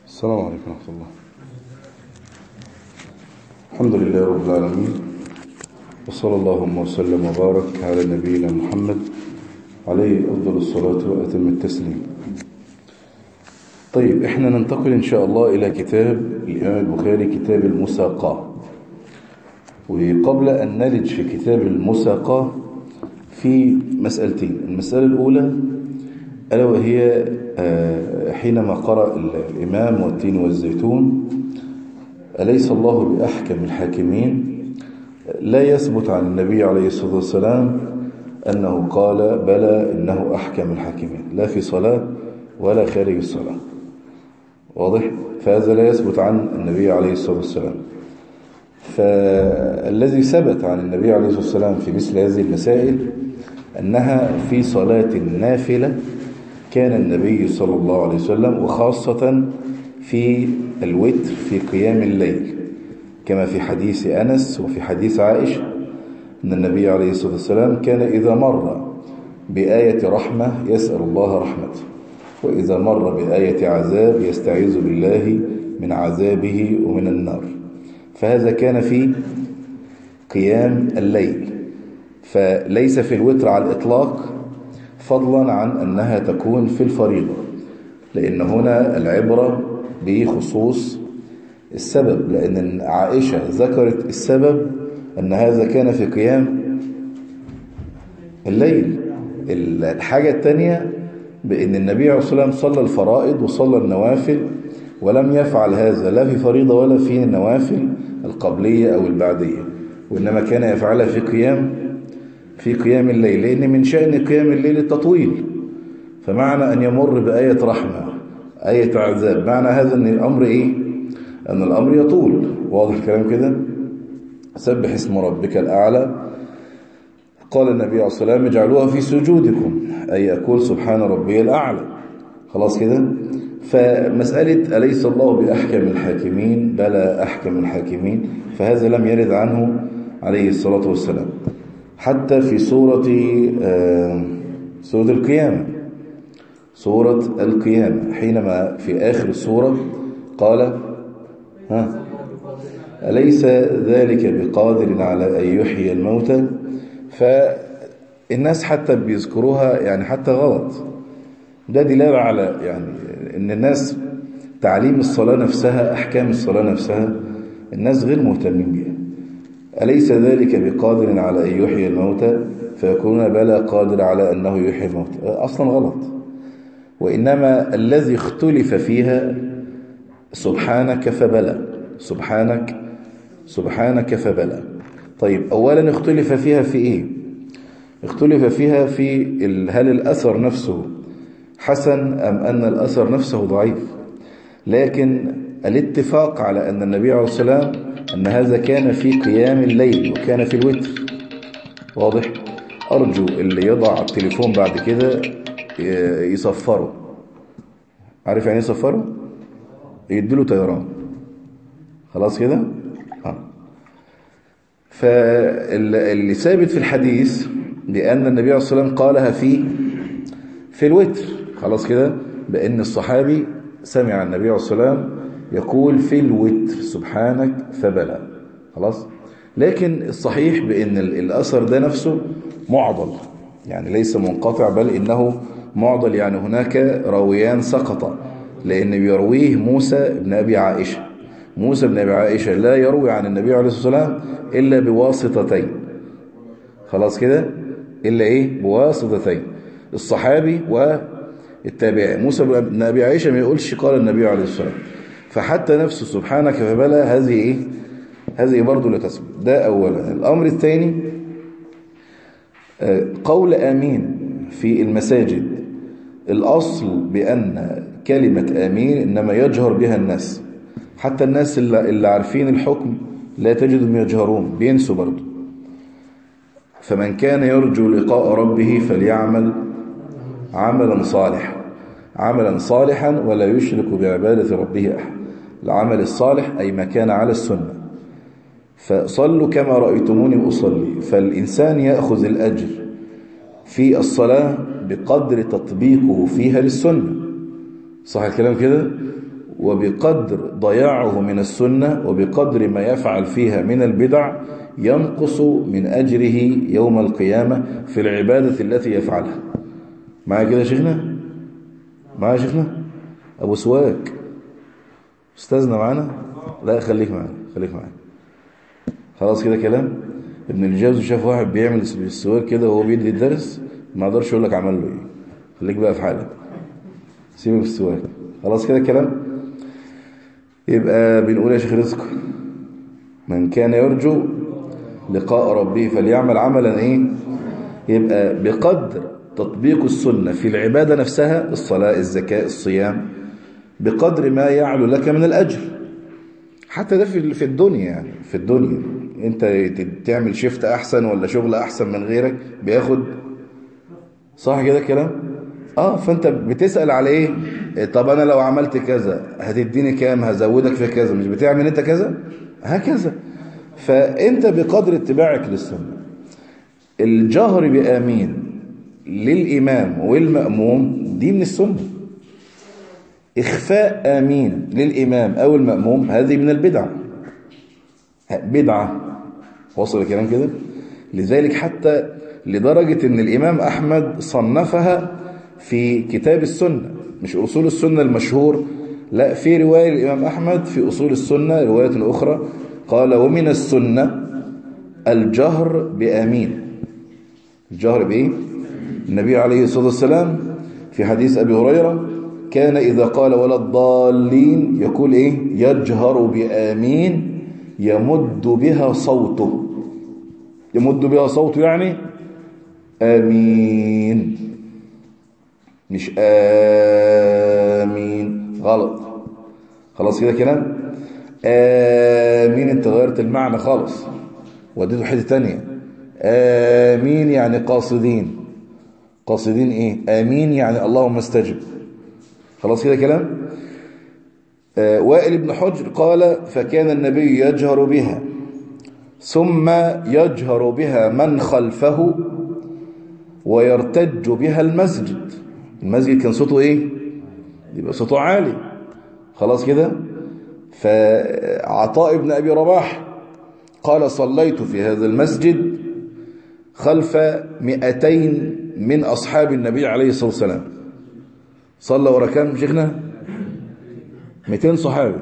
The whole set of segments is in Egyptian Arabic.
السلام عليكم ورحمة الله الحمد لله رب العالمين وصلى اللهم وسلم وبارك على نبينا محمد عليه أفضل الصلاة وأتم التسليم طيب احنا ننتقل إن شاء الله إلى كتاب الإمام البخاري كتاب المساقاة وقبل أن نلج في كتاب المساقاة في مسألتين المسألة الأولى ألا وهي حينما قرأ الإمام والتين والزيتون أليس الله بأحكم الحاكمين لا يثبت عن النبي عليه الصلاة والسلام أنه قال بلى إنه أحكم الحاكمين لا في صلاة ولا خارج الصلاة واضح فهذا لا يثبت عن النبي عليه الصلاة والسلام فالذي ثبت عن النبي عليه الصلاة والسلام في مثل هذه المسائل أنها في صلاة نافلة كان النبي صلى الله عليه وسلم وخاصة في الوتر في قيام الليل كما في حديث أنس وفي حديث عائشة أن النبي عليه الصلاة والسلام كان إذا مر بآية رحمة يسأل الله رحمته وإذا مر بآية عذاب يستعيذ بالله من عذابه ومن النار فهذا كان في قيام الليل فليس في الوتر على الإطلاق فضلا عن أنها تكون في الفريضة لأن هنا العبرة بخصوص السبب لأن عائشة ذكرت السبب أن هذا كان في قيام الليل الحاجة الثانية بأن النبي عليه الصلاة والسلام صلى الفرائض وصلى النوافل ولم يفعل هذا لا في فريضة ولا في النوافل القبلية أو البعدية وإنما كان يفعلها في قيام في قيام الليل لأن من شأن قيام الليل التطويل فمعنى أن يمر بآية رحمة آية عذاب معنى هذا أن الأمر إيه أن الأمر يطول واضح الكلام كده سبح اسم ربك الأعلى قال النبي عليه الصلاة والسلام اجعلوها في سجودكم أي أقول سبحان ربي الأعلى خلاص كده فمسألة أليس الله بأحكم الحاكمين بلى أحكم الحاكمين فهذا لم يرد عنه عليه الصلاة والسلام حتى في سورة سورة القيامة سورة القيامة حينما في آخر السورة قال ها أليس ذلك بقادر على أن يحيي الموتى فالناس حتى بيذكروها يعني حتى غلط ده دلالة على يعني ان الناس تعليم الصلاة نفسها أحكام الصلاة نفسها الناس غير مهتمين بها أليس ذلك بقادر على أن يحيي الموتى فيكون بلا قادر على أنه يحيي الموتى أصلا غلط وإنما الذي اختلف فيها سبحانك فبلى سبحانك سبحانك فبلى طيب أولا اختلف فيها في إيه اختلف فيها في هل الأثر نفسه حسن أم أن الأثر نفسه ضعيف لكن الاتفاق على أن النبي عليه الصلاة والسلام أن هذا كان في قيام الليل وكان في الوتر واضح أرجو اللي يضع التليفون بعد كده يصفره عارف يعني يصفره يديله طيران خلاص كده آه. فاللي ثابت في الحديث بأن النبي عليه الصلاة والسلام قالها في في الوتر خلاص كده بأن الصحابي سمع النبي عليه الصلاة والسلام يقول في الوتر سبحانك فبلى خلاص لكن الصحيح بأن الأثر ده نفسه معضل يعني ليس منقطع بل إنه معضل يعني هناك راويان سقط لأن بيرويه موسى بن أبي عائشة موسى بن أبي عائشة لا يروي عن النبي عليه الصلاة والسلام إلا بواسطتين خلاص كده إلا إيه بواسطتين الصحابي والتابعي موسى بن أبي عائشة ما يقولش قال النبي عليه الصلاة والسلام فحتى نفسه سبحانك فبلا هذه إيه هذه برضه لا تثبت ده أولا الأمر الثاني قول آمين في المساجد الأصل بأن كلمة آمين إنما يجهر بها الناس حتى الناس اللي عارفين الحكم لا تجدهم يجهرون بينسوا برضه فمن كان يرجو لقاء ربه فليعمل عملا صالحا عملا صالحا ولا يشرك بعبادة ربه أحد العمل الصالح أي ما كان على السنة فصلوا كما رأيتموني أصلي فالإنسان يأخذ الأجر في الصلاة بقدر تطبيقه فيها للسنة صح الكلام كده وبقدر ضياعه من السنة وبقدر ما يفعل فيها من البدع ينقص من أجره يوم القيامة في العبادة التي يفعلها معايا كده يا شيخنا معايا يا شيخنا أبو سواك استاذنا معانا لا خليك معانا خليك معانا خلاص كده كلام ابن الجوزي شاف واحد بيعمل السواك كده وهو بيدي الدرس ما اقدرش اقول لك عمل له ايه خليك بقى في حالك سيبك في السواك خلاص كده الكلام يبقى بنقول يا شيخ رزق من كان يرجو لقاء ربه فليعمل عملا ايه يبقى بقدر تطبيق السنة في العبادة نفسها الصلاة الزكاة الصيام بقدر ما يعلو لك من الأجر حتى ده في في الدنيا يعني في الدنيا انت تعمل شيفت احسن ولا شغل احسن من غيرك بياخد صح كده الكلام اه فانت بتسأل على ايه طب انا لو عملت كذا هتديني كام هزودك في كذا مش بتعمل انت كذا هكذا فانت بقدر اتباعك للسنة الجهر بآمين للإمام والمأموم دي من السنة إخفاء آمين للإمام أو المأموم هذه من البدع بدعة وصل الكلام كده لذلك حتى لدرجة أن الإمام أحمد صنفها في كتاب السنة مش أصول السنة المشهور لا في رواية الإمام أحمد في أصول السنة رواية أخرى قال ومن السنة الجهر بآمين الجهر بإيه؟ النبي عليه الصلاة والسلام في حديث أبي هريرة كان إذا قال ولا الضالين يقول إيه يجهر بآمين يمد بها صوته يمد بها صوته يعني آمين مش آمين غلط خلاص كده كلام آمين انت غيرت المعنى خالص وديته حته تانية آمين يعني قاصدين قاصدين ايه آمين يعني اللهم استجب خلاص كده كلام آه وائل بن حجر قال فكان النبي يجهر بها ثم يجهر بها من خلفه ويرتج بها المسجد المسجد كان صوته ايه يبقى صوته عالي خلاص كده فعطاء بن أبي رباح قال صليت في هذا المسجد خلف مئتين من أصحاب النبي عليه الصلاة والسلام صلى ورا كام شيخنا 200 صحابي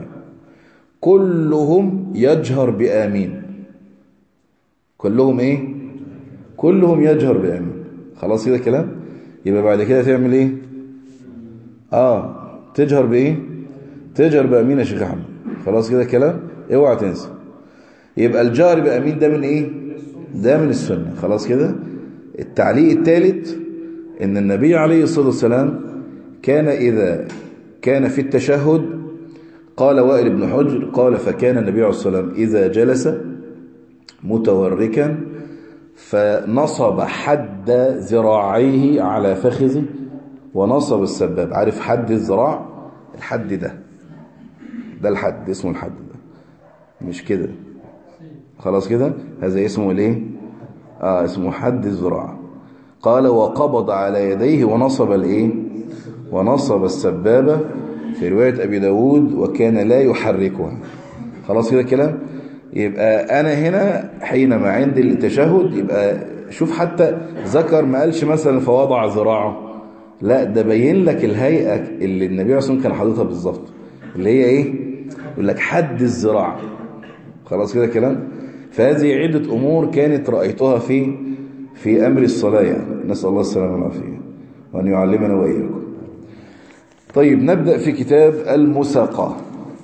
كلهم يجهر بآمين كلهم ايه كلهم يجهر بآمين خلاص كده كلام يبقى بعد كده تعمل ايه اه تجهر بايه تجهر بآمين يا شيخ احمد خلاص كده كلام اوعى تنسى يبقى الجهر بآمين ده من ايه ده من السنة خلاص كده التعليق الثالث ان النبي عليه الصلاة والسلام كان إذا كان في التشهد قال وائل بن حجر قال فكان النبي عليه الصلاة والسلام إذا جلس متوركا فنصب حد ذراعيه على فخذه ونصب السباب عارف حد الذراع الحد ده ده الحد اسمه الحد ده مش كده خلاص كده هذا اسمه الايه اه اسمه حد الذراع قال وقبض على يديه ونصب الايه ونصب السبابة في رواية أبي داود وكان لا يحركها خلاص كده الكلام يبقى أنا هنا حينما عند التشهد يبقى شوف حتى ذكر ما قالش مثلا فوضع ذراعه لا ده بين لك الهيئة اللي النبي عليه الصلاة والسلام كان حاططها بالظبط اللي هي ايه يقول لك حد الذراع خلاص كده كلام فهذه عدة أمور كانت رأيتها في في أمر الصلاة يعني نسأل الله السلامة والعافية وأن يعلمنا وإياكم طيب نبدأ في كتاب المساقة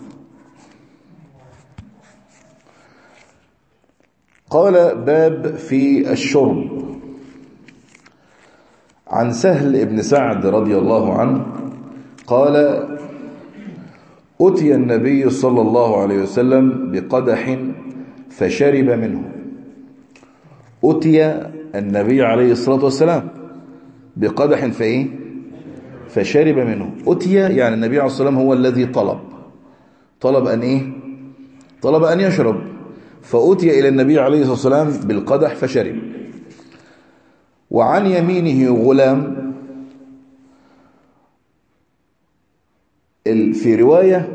قال باب في الشرب عن سهل بن سعد رضي الله عنه قال أتي النبي صلى الله عليه وسلم بقدح فشرب منه أتي النبي عليه الصلاة والسلام بقدح فإيه فشرب منه أتي يعني النبي عليه الصلاة والسلام هو الذي طلب طلب أن إيه طلب أن يشرب فأتي إلى النبي عليه الصلاة والسلام بالقدح فشرب وعن يمينه غلام في رواية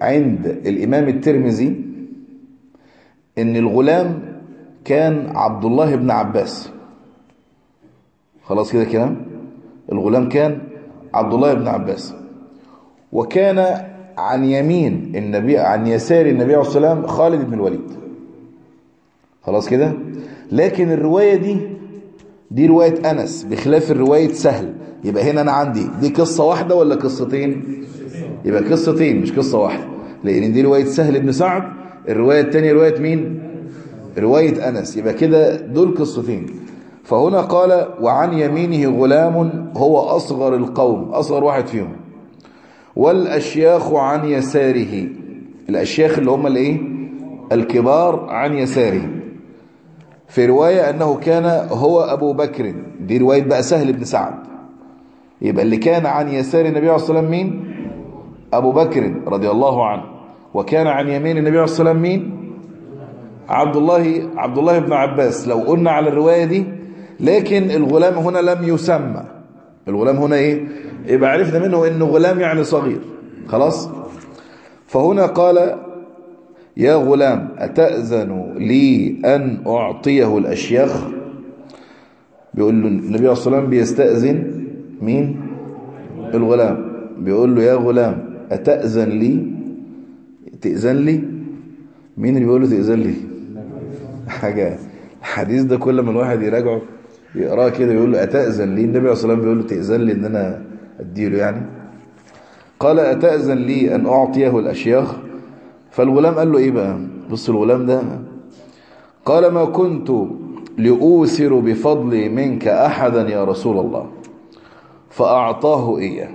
عند الإمام الترمذي إن الغلام كان عبد الله بن عباس خلاص كده كلام الغلام كان عبد الله بن عباس وكان عن يمين النبي عن يسار النبي عليه الصلاة والسلام خالد بن الوليد خلاص كده لكن الرواية دي دي رواية أنس بخلاف الرواية سهل يبقى هنا أنا عندي دي قصة واحدة ولا قصتين يبقى قصتين مش قصة واحدة لأن دي رواية سهل بن سعد الرواية الثانية رواية مين رواية أنس يبقى كده دول قصتين فهنا قال وعن يمينه غلام هو أصغر القوم أصغر واحد فيهم والأشياخ عن يساره الأشياخ اللي هم الايه الكبار عن يساره في رواية أنه كان هو أبو بكر دي رواية بقى سهل بن سعد يبقى اللي كان عن يسار النبي عليه الصلاة والسلام مين أبو بكر رضي الله عنه وكان عن يمين النبي عليه الصلاة والسلام مين عبد الله عبد الله بن عباس لو قلنا على الرواية دي لكن الغلام هنا لم يسمى الغلام هنا ايه يبقى عرفنا منه انه غلام يعني صغير خلاص فهنا قال يا غلام أتأذن لي أن أعطيه الأشياخ بيقول له النبي عليه الصلاة والسلام بيستأذن مين الغلام بيقول له يا غلام أتأذن لي تأذن لي مين اللي بيقول له تأذن لي حاجة الحديث ده كل ما الواحد يراجعه يقراه كده يقول له أتأذن لي النبي عليه الصلاة والسلام بيقول له تأذن لي إن أنا أديله يعني قال أتأذن لي أن أعطيه الأشياخ فالغلام قال له إيه بقى بص الغلام ده قال ما كنت لأوثر بفضلي منك أحدا يا رسول الله فأعطاه إياه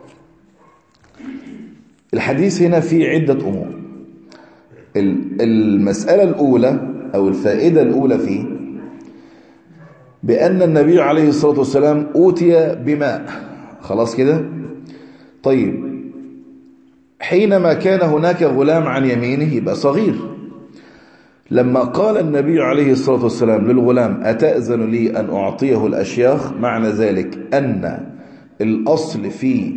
الحديث هنا فيه عدة أمور المسألة الأولى أو الفائدة الأولى فيه بأن النبي عليه الصلاة والسلام أوتي بماء خلاص كده طيب حينما كان هناك غلام عن يمينه يبقى صغير لما قال النبي عليه الصلاة والسلام للغلام أتأذن لي أن أعطيه الأشياخ معنى ذلك أن الأصل في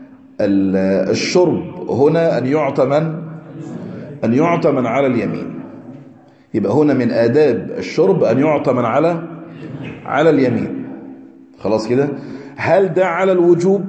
الشرب هنا أن يعطى من أن يعطى من على اليمين يبقى هنا من آداب الشرب أن يعطى من على على اليمين خلاص كده هل ده على الوجوب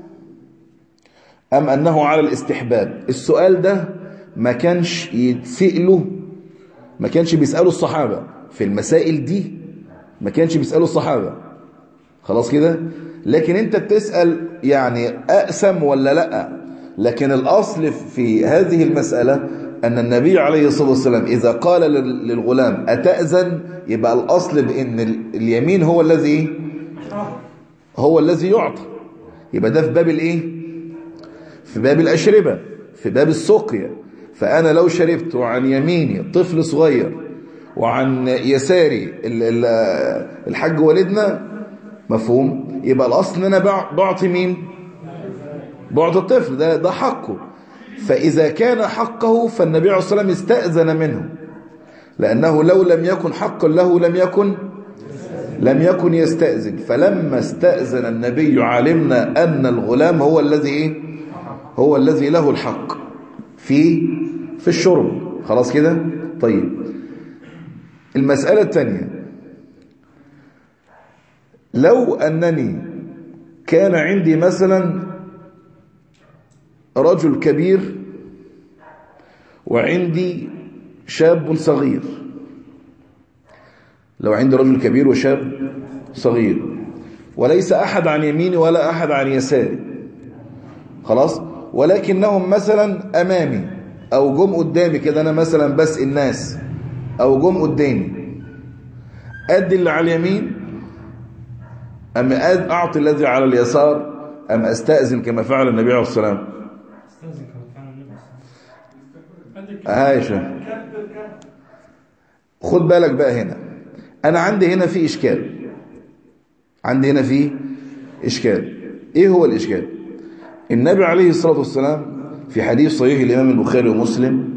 أم أنه على الاستحباب السؤال ده ما كانش يتسأله ما كانش بيسأله الصحابة في المسائل دي ما كانش بيسأله الصحابة خلاص كده لكن انت بتسأل يعني أقسم ولا لا لكن الأصل في هذه المسألة أن النبي عليه الصلاة والسلام إذا قال للغلام أتأذن يبقى الأصل بأن اليمين هو الذي هو الذي يعطى يبقى ده في باب الايه في باب الأشربة في باب السقيا فأنا لو شربت عن يميني طفل صغير وعن يساري الحاج والدنا مفهوم يبقى الأصل أن أنا بعطي مين بعطي الطفل ده, ده حقه فإذا كان حقه فالنبي عليه الصلاة والسلام استأذن منه لأنه لو لم يكن حقا له لم يكن لم يكن يستأذن فلما استأذن النبي علمنا أن الغلام هو الذي إيه؟ هو الذي له الحق في في الشرب خلاص كده طيب المسألة الثانية لو أنني كان عندي مثلا رجل كبير وعندي شاب صغير لو عندي رجل كبير وشاب صغير وليس أحد عن يميني ولا أحد عن يساري خلاص ولكنهم مثلا أمامي أو جم قدامي كده أنا مثلا بس الناس أو جم قدامي أدي اللي على اليمين أم أعطي الذي على اليسار أم أستأذن كما فعل النبي عليه الصلاة والسلام عايشة خد بالك بقى هنا أنا عندي هنا في إشكال عندي هنا في إشكال إيه هو الإشكال النبي عليه الصلاة والسلام في حديث صحيح الإمام البخاري ومسلم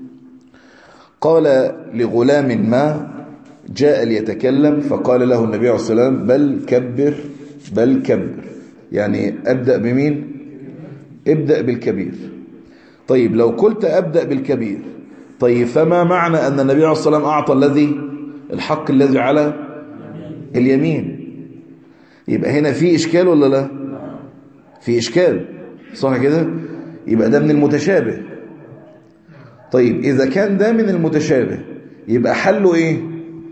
قال لغلام ما جاء ليتكلم فقال له النبي عليه الصلاة والسلام بل كبر بل كبر يعني أبدأ بمين ابدأ بالكبير طيب لو قلت أبدأ بالكبير طيب فما معنى أن النبي عليه الصلاة والسلام أعطى الذي الحق الذي على اليمين يبقى هنا في إشكال ولا لا في إشكال صح كده يبقى ده من المتشابه طيب إذا كان ده من المتشابه يبقى حله إيه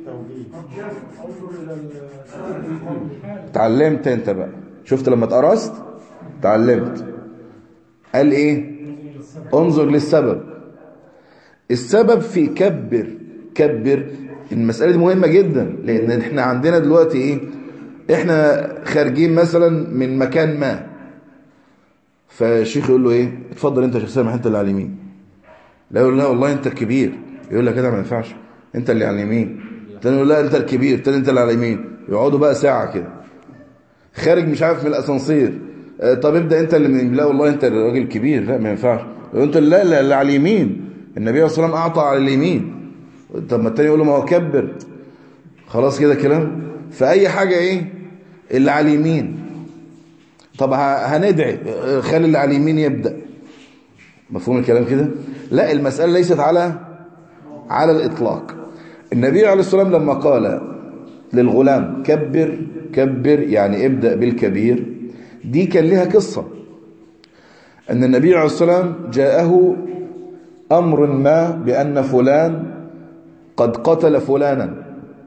تعلمت انت بقى شفت لما اتقرصت تعلمت قال ايه انظر للسبب السبب في كبر كبر المسألة دي مهمة جدا لان احنا عندنا دلوقتي ايه احنا خارجين مثلا من مكان ما فالشيخ يقول له ايه اتفضل انت يا شيخ سامح انت اللي على اليمين لا يقول لا والله انت الكبير يقول لك كده ما ينفعش انت اللي على اليمين تاني يقول لا انت الكبير تاني انت اللي على اليمين يقعدوا بقى ساعة كده خارج مش عارف من الاسانسير اه طب ابدا انت اللي من لا والله انت الراجل كبير لا ما ينفعش انت لا لا اللي على اليمين النبي صلى الله عليه وسلم اعطى على اليمين طب ما التاني يقول له ما هو كبر خلاص كده كلام فاي حاجه ايه اللي على اليمين طب هندعي خلي اللي على اليمين يبدا مفهوم الكلام كده لا المساله ليست على على الاطلاق النبي عليه الصلاه والسلام لما قال للغلام كبر كبر يعني ابدأ بالكبير دي كان لها قصة أن النبي عليه الصلاة والسلام جاءه أمر ما بأن فلان قد قتل فلانا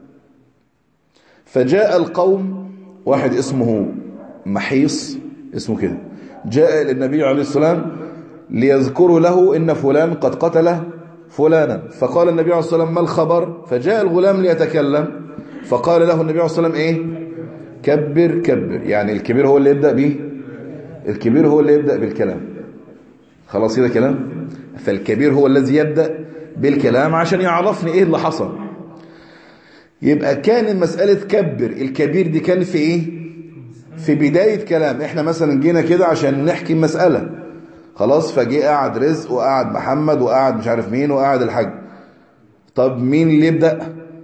فجاء القوم واحد اسمه محيص اسمه كده جاء للنبي عليه السلام ليذكروا له إن فلان قد قتل فلانا فقال النبي عليه الصلاة والسلام ما الخبر فجاء الغلام ليتكلم فقال له النبي عليه الصلاة والسلام ايه كبر كبر يعني الكبير هو اللي يبدأ به الكبير هو اللي يبدأ بالكلام خلاص كده كلام فالكبير هو الذي يبدأ بالكلام عشان يعرفني ايه اللي حصل يبقى كان مسألة كبر الكبير دي كان في ايه في بداية كلام احنا مثلا جينا كده عشان نحكي مسألة خلاص فجي قاعد رزق وقاعد محمد وقاعد مش عارف مين وقاعد الحاج طب مين اللي يبدأ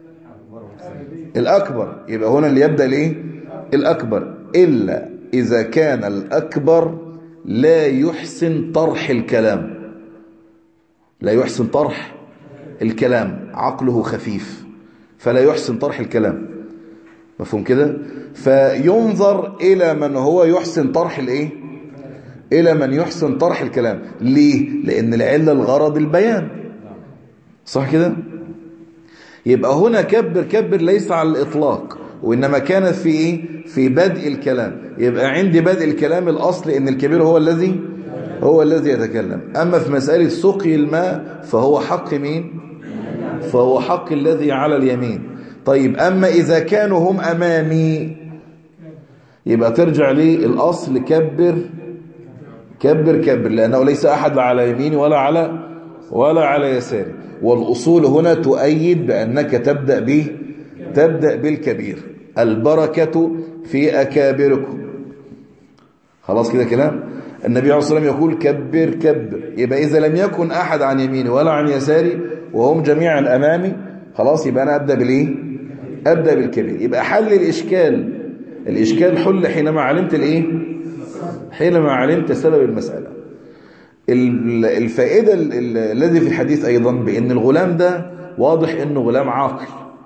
الأكبر يبقى هنا اللي يبدأ الايه الأكبر إلا إذا كان الأكبر لا يحسن طرح الكلام لا يحسن طرح الكلام عقله خفيف فلا يحسن طرح الكلام مفهوم كده فينظر إلى من هو يحسن طرح الايه إلى من يحسن طرح الكلام ليه لأن العلة الغرض البيان صح كده يبقى هنا كبر كبر ليس على الإطلاق وإنما كانت في إيه؟ في بدء الكلام يبقى عندي بدء الكلام الأصل إن الكبير هو الذي هو الذي يتكلم أما في مسألة سقي الماء فهو حق مين فهو حق الذي على اليمين طيب أما إذا كانوا هم أمامي يبقى ترجع لي الأصل كبر كبر كبر لأنه ليس أحد لا على يميني ولا على ولا على يساري والأصول هنا تؤيد بأنك تبدأ به تبدأ بالكبير البركة في أكابركم خلاص كده كلام النبي عليه الصلاة والسلام يقول كبر كبر يبقى إذا لم يكن أحد عن يميني ولا عن يساري وهم جميعا أمامي خلاص يبقى أنا أبدأ بالإيه أبدأ بالكبير يبقى حل الإشكال الإشكال حل حينما علمت الإيه حينما علمت سبب المسألة الفائدة الذي في الحديث أيضا بأن الغلام ده واضح أنه غلام عاقل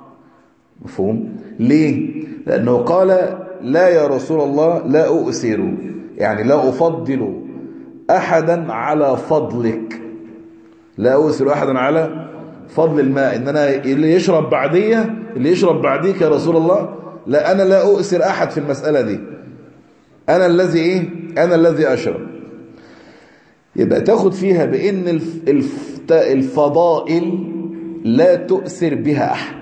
مفهوم ليه لأنه قال لا يا رسول الله لا أؤثر يعني لا أفضل أحدا على فضلك لا أؤثر أحدا على فضل الماء إن أنا اللي يشرب بعدية اللي يشرب بعديك يا رسول الله لا أنا لا أؤثر أحد في المسألة دي أنا الذي إيه أنا الذي أشرب يبقى تاخد فيها بأن الفضائل لا تؤثر بها أحد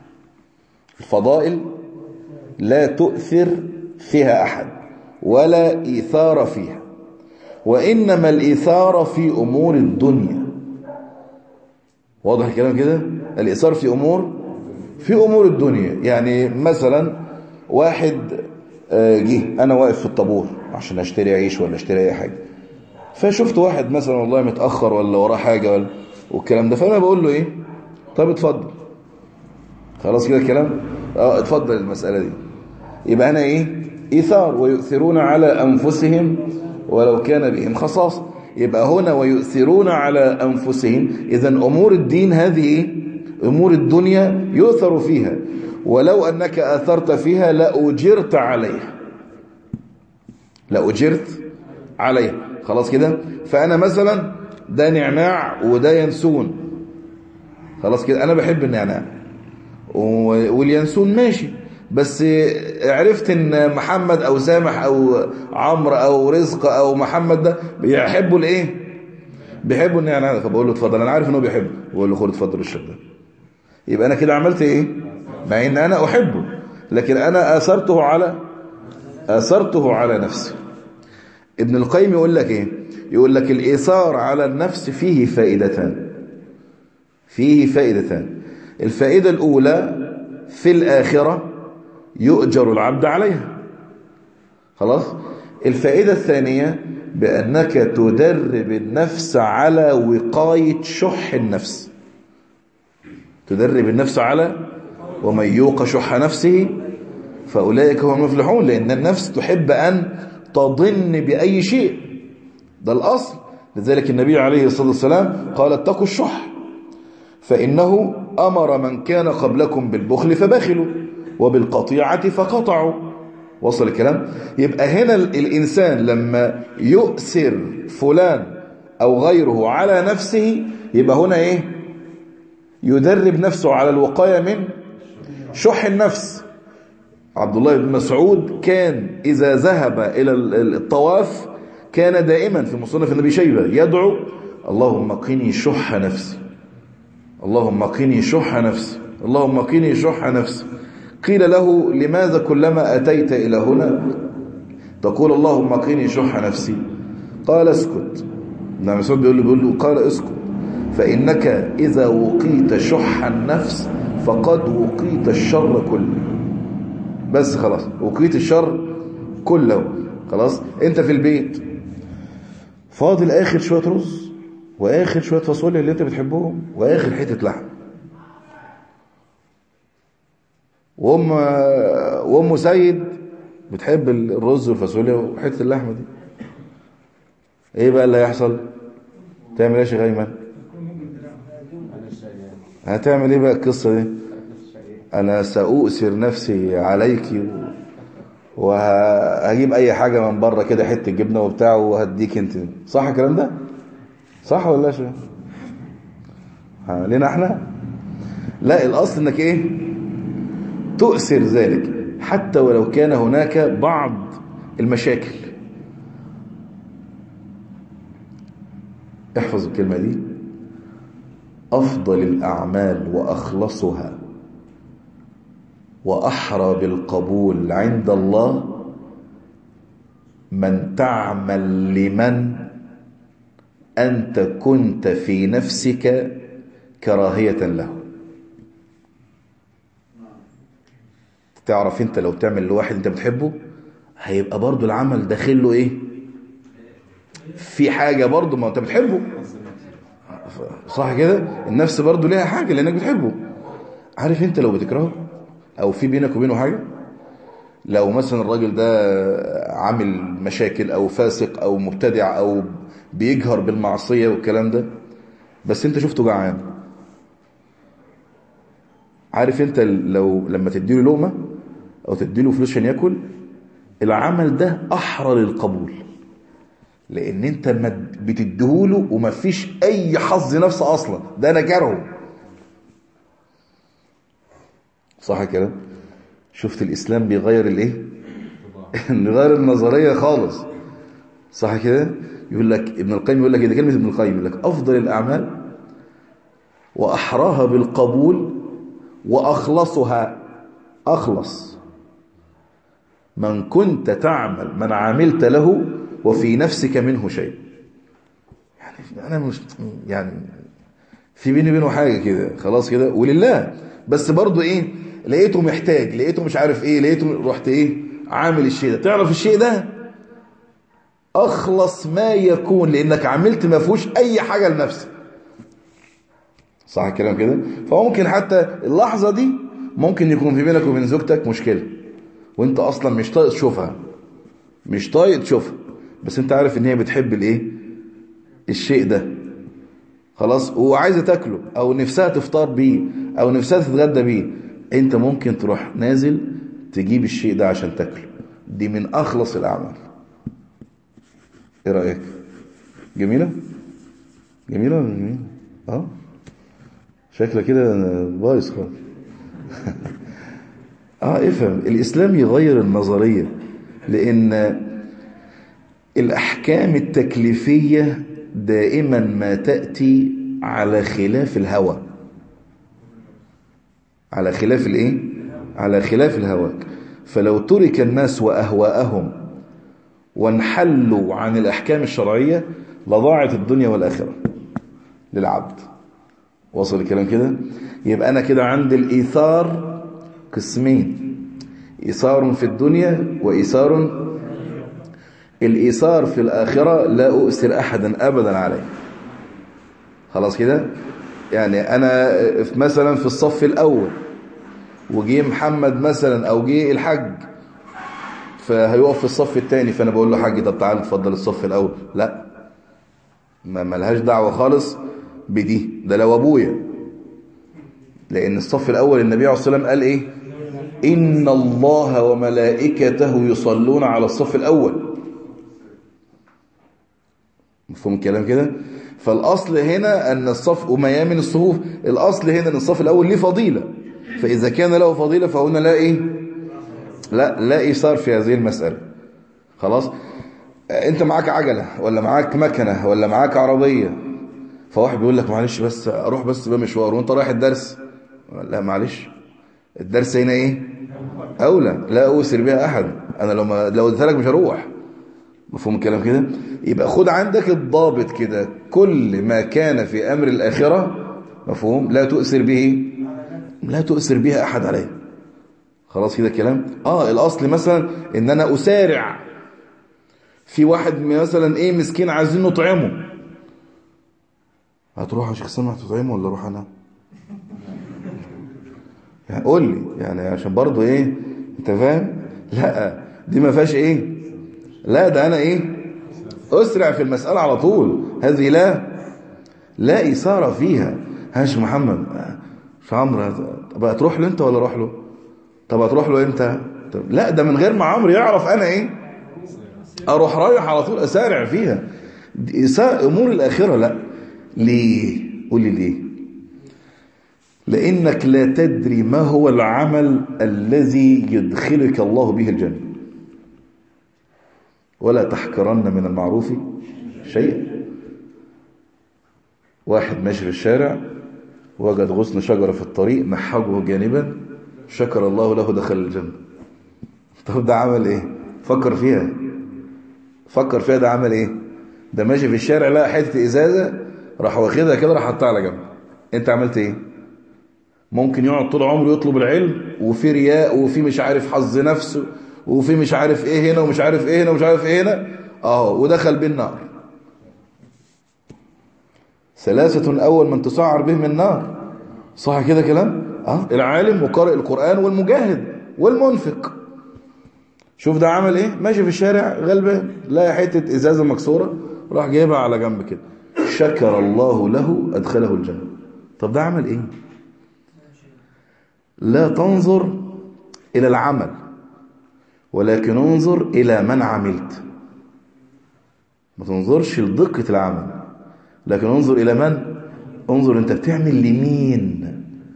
الفضائل لا تؤثر فيها أحد ولا إيثار فيها وإنما الإيثار في أمور الدنيا واضح الكلام كده الإيثار في أمور في أمور الدنيا يعني مثلا واحد جه أنا واقف في الطابور عشان أشتري عيش ولا أشتري أي حاجة فشفت واحد مثلا والله متأخر ولا وراه حاجة ولا والكلام ده فأنا بقول له إيه طب اتفضل خلاص كده الكلام اه اتفضل المسألة دي يبقى أنا إيه إيثار ويؤثرون على أنفسهم ولو كان بهم خصاصة يبقى هنا ويؤثرون على أنفسهم إذا أمور الدين هذه أمور الدنيا يؤثر فيها ولو أنك أثرت فيها لأجرت عليها لأجرت عليها خلاص كده فأنا مثلا ده نعناع وده ينسون خلاص كده أنا بحب النعناع واليانسون ماشي بس عرفت ان محمد او سامح او عمرو او رزق او محمد ده بيحبوا الايه بيحبوا النعناع فبقول له اتفضل انا عارف ان هو بيحبه بقول له خد اتفضل الشاب ده يبقى انا كده عملت ايه مع ان انا احبه لكن انا اثرته على اثرته على نفسي ابن القيم يقول لك ايه يقول لك الايثار على النفس فيه فائدتان فيه فائدتان الفائدة الأولى في الآخرة يؤجر العبد عليها خلاص الفائدة الثانية بأنك تدرب النفس على وقاية شح النفس تدرب النفس على ومن يوق شح نفسه فأولئك هم المفلحون لأن النفس تحب أن تضن بأي شيء ده الأصل لذلك النبي عليه الصلاة والسلام قال اتقوا الشح فإنه أمر من كان قبلكم بالبخل فبخلوا وبالقطيعة فقطعوا وصل الكلام يبقى هنا الإنسان لما يؤثر فلان أو غيره على نفسه يبقى هنا إيه يدرب نفسه على الوقاية من شح النفس عبد الله بن مسعود كان إذا ذهب إلى الطواف كان دائما في مصنف النبي شيبة يدعو اللهم قني شح نفسي اللهم قني شح نفسي اللهم قني شح نفسي قيل له لماذا كلما أتيت إلى هنا تقول اللهم قني شح نفسي قال اسكت ابن مسعود بيقول له, بيقول له قال اسكت فإنك إذا وقيت شح النفس فقد وقيت الشر كله بس خلاص وقيت الشر كله خلاص انت في البيت فاضل اخر شويه رز واخر شويه فاصوليا اللي انت بتحبهم واخر حته لحم وام وام سيد بتحب الرز والفاصوليا وحته اللحمه دي ايه بقى اللي هيحصل تعمل ايه يا شيخ ايمن هتعمل ايه بقى القصه دي انا ساؤثر نفسي عليك وهجيب اي حاجه من بره كده حته جبنه وبتاع وهديك انت صح الكلام ده صح ولا شو لنا احنا لا الاصل انك ايه تؤثر ذلك حتى ولو كان هناك بعض المشاكل احفظ الكلمه دي افضل الاعمال واخلصها وأحرى بالقبول عند الله من تعمل لمن أنت كنت في نفسك كراهية له تعرف انت لو تعمل لواحد انت بتحبه هيبقى برضو العمل داخل له ايه في حاجة برضو ما انت بتحبه صح كده النفس برضو ليها حاجة لانك بتحبه عارف انت لو بتكرهه او في بينك وبينه حاجة لو مثلا الراجل ده عامل مشاكل او فاسق او مبتدع او بيجهر بالمعصية والكلام ده بس انت شفته جعان عارف انت لو لما تديله لقمة او تديله فلوس عشان ياكل العمل ده احرى للقبول لان انت بتديهوله ومفيش اي حظ نفس اصلا ده انا كارهه صح كده شفت الإسلام بيغير الإيه بيغير النظرية خالص صح كده يقول لك ابن القيم يقول لك إذا كلمة ابن القيم يقول لك أفضل الأعمال وأحراها بالقبول وأخلصها أخلص من كنت تعمل من عملت له وفي نفسك منه شيء يعني أنا مش يعني في بيني وبينه حاجة كده خلاص كده ولله بس برضو إيه لقيته محتاج لقيته مش عارف ايه لقيته رحت ايه عامل الشيء ده تعرف الشيء ده اخلص ما يكون لانك عملت ما فيهوش اي حاجه لنفسك صح الكلام كده فممكن حتى اللحظه دي ممكن يكون في بينك وبين زوجتك مشكله وانت اصلا مش طايق تشوفها مش طايق تشوفها بس انت عارف ان هي بتحب الايه الشيء ده خلاص وعايزه تاكله او نفسها تفطر بيه او نفسها تتغدى بيه انت ممكن تروح نازل تجيب الشيء ده عشان تاكله دي من اخلص الاعمال ايه رايك جميله جميله ولا جميله اه شكلها كده بايظ خالص اه افهم الاسلام يغير النظريه لان الاحكام التكليفيه دائما ما تاتي على خلاف الهوى على خلاف الايه على خلاف الهوى فلو ترك الناس واهواءهم وانحلوا عن الاحكام الشرعيه لضاعت الدنيا والاخره للعبد وصل الكلام كده يبقى انا كده عند الايثار قسمين ايثار في الدنيا وايثار الايثار في الاخره لا اؤثر احدا ابدا عليه خلاص كده يعني انا مثلا في الصف الاول وجي محمد مثلا او جه الحج فهيقف في الصف الثاني فانا بقول له حاج طب تعال اتفضل الصف الاول لا ما ملهاش دعوه خالص بدي ده لو ابويا لان الصف الاول النبي عليه الصلاه والسلام قال ايه ان الله وملائكته يصلون على الصف الاول مفهوم الكلام كده فالاصل هنا ان الصف وميامن الصفوف الاصل هنا ان الصف الاول ليه فضيله فاذا كان له فضيله فهنا لا ايه لا لا ايثار في هذه المساله خلاص انت معاك عجله ولا معاك مكنه ولا معاك عربيه فواحد بيقول لك معلش بس اروح بس بمشوار وانت رايح الدرس لا معلش الدرس هنا ايه اولى لا اوسر بها احد انا لو ما لو قلت لك مش هروح مفهوم الكلام كده يبقى خد عندك الضابط كده كل ما كان في امر الاخره مفهوم لا تؤثر به لا تؤثر بها احد عليه خلاص كده الكلام اه الاصل مثلا ان انا اسارع في واحد مثلا ايه مسكين عايزين نطعمه هتروح يا شيخ سامح تطعمه ولا اروح انا يعني قول لي يعني عشان برضو ايه انت فاهم لا دي ما فيهاش ايه لا ده انا ايه اسرع في المسألة على طول هذه لا لا إثارة فيها هاش محمد مش عمرو طب هتروح له انت ولا اروح له طب هتروح له امتى طب لا ده من غير ما عمرو يعرف انا ايه اروح رايح على طول اسارع فيها امور الاخره لا ليه قول لي ليه لانك لا تدري ما هو العمل الذي يدخلك الله به الجنه ولا تحقرن من المعروف شيئا واحد ماشي في الشارع وجد غصن شجرة في الطريق محجه جانبا شكر الله له دخل الجنة طب ده عمل ايه فكر فيها فكر فيها ده عمل ايه ده ماشي في الشارع لقى حتة ازازة راح واخدها كده راح حطها على جنب انت عملت ايه ممكن يقعد طول عمره يطلب العلم وفي رياء وفي مش عارف حظ نفسه وفي مش عارف ايه هنا ومش عارف ايه هنا ومش عارف ايه هنا اه ودخل بالنار ثلاثة أول من تسعر بهم النار صح كده كلام اه العالم وقارئ القرآن والمجاهد والمنفق شوف ده عمل ايه ماشي في الشارع غلبان لا حتة ازازة مكسورة راح جايبها على جنب كده شكر الله له أدخله الجنة طب ده عمل ايه لا تنظر إلى العمل ولكن انظر إلى من عملت ما تنظرش لدقة العمل لكن انظر إلى من انظر أنت بتعمل لمين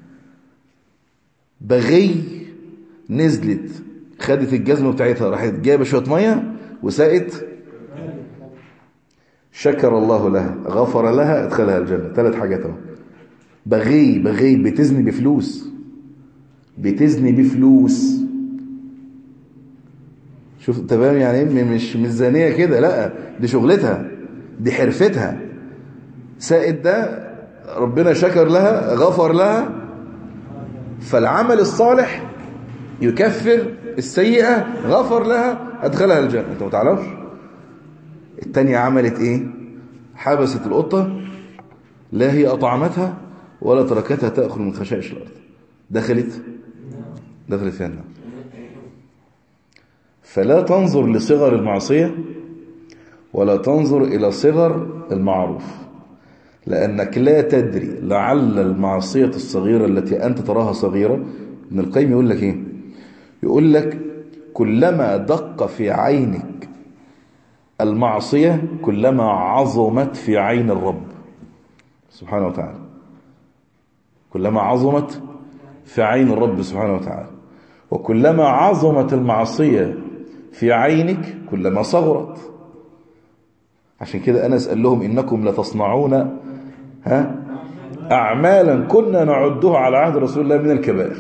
بغي نزلت خدت الجزمة بتاعتها راحت جايبة شوية مية وسقت شكر الله لها غفر لها ادخلها الجنة ثلاث حاجات اهو بغي بغي بتزني بفلوس بتزني بفلوس شوف تمام يعني ايه مش مش زانيه كده لا دي شغلتها دي حرفتها سائد ده ربنا شكر لها غفر لها فالعمل الصالح يكفر السيئة غفر لها أدخلها الجنة أنت ما تعرفش التانية عملت إيه حبست القطة لا هي أطعمتها ولا تركتها تأكل من خشائش الأرض دخلت دخلت فيها النار فلا تنظر لصغر المعصية ولا تنظر إلى صغر المعروف لأنك لا تدري لعل المعصية الصغيرة التي أنت تراها صغيرة ابن القيم يقول لك إيه يقول لك كلما دق في عينك المعصية كلما عظمت في عين الرب سبحانه وتعالى كلما عظمت في عين الرب سبحانه وتعالى وكلما عظمت المعصية في عينك كلما صغرت عشان كده أنا أسأل لهم إنكم لتصنعون ها أعمالا كنا نعدها على عهد رسول الله من الكبائر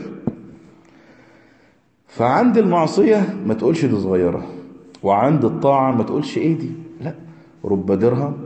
فعند المعصية ما تقولش دي صغيرة وعند الطاعة ما تقولش ايه دي لا رب درهم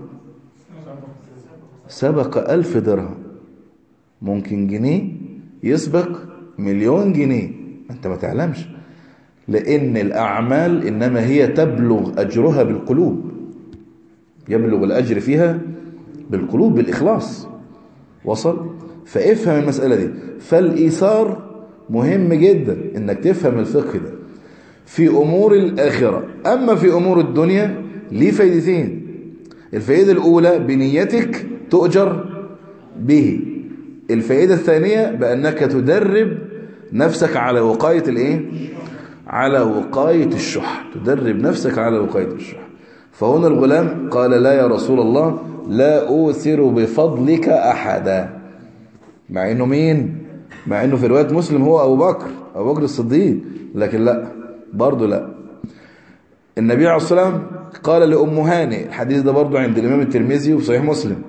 سبق ألف درهم ممكن جنيه يسبق مليون جنيه انت ما تعلمش لأن الأعمال إنما هي تبلغ أجرها بالقلوب يبلغ الأجر فيها بالقلوب بالإخلاص وصل فافهم المسألة دي فالإيثار مهم جدا انك تفهم الفقه ده في أمور الآخرة أما في أمور الدنيا ليه فايدتين الفائدة الأولى بنيتك تؤجر به الفائدة الثانية بأنك تدرب نفسك على وقاية الايه على وقاية الشح تدرب نفسك على وقاية الشح فهنا الغلام قال لا يا رسول الله لا أوثر بفضلك أحدا مع أنه مين مع أنه في رواية مسلم هو أبو بكر أبو بكر الصديق لكن لا برضه لا النبي عليه الصلاة والسلام قال لأم هاني الحديث ده برضه عند الإمام الترمذي وفي صحيح مسلم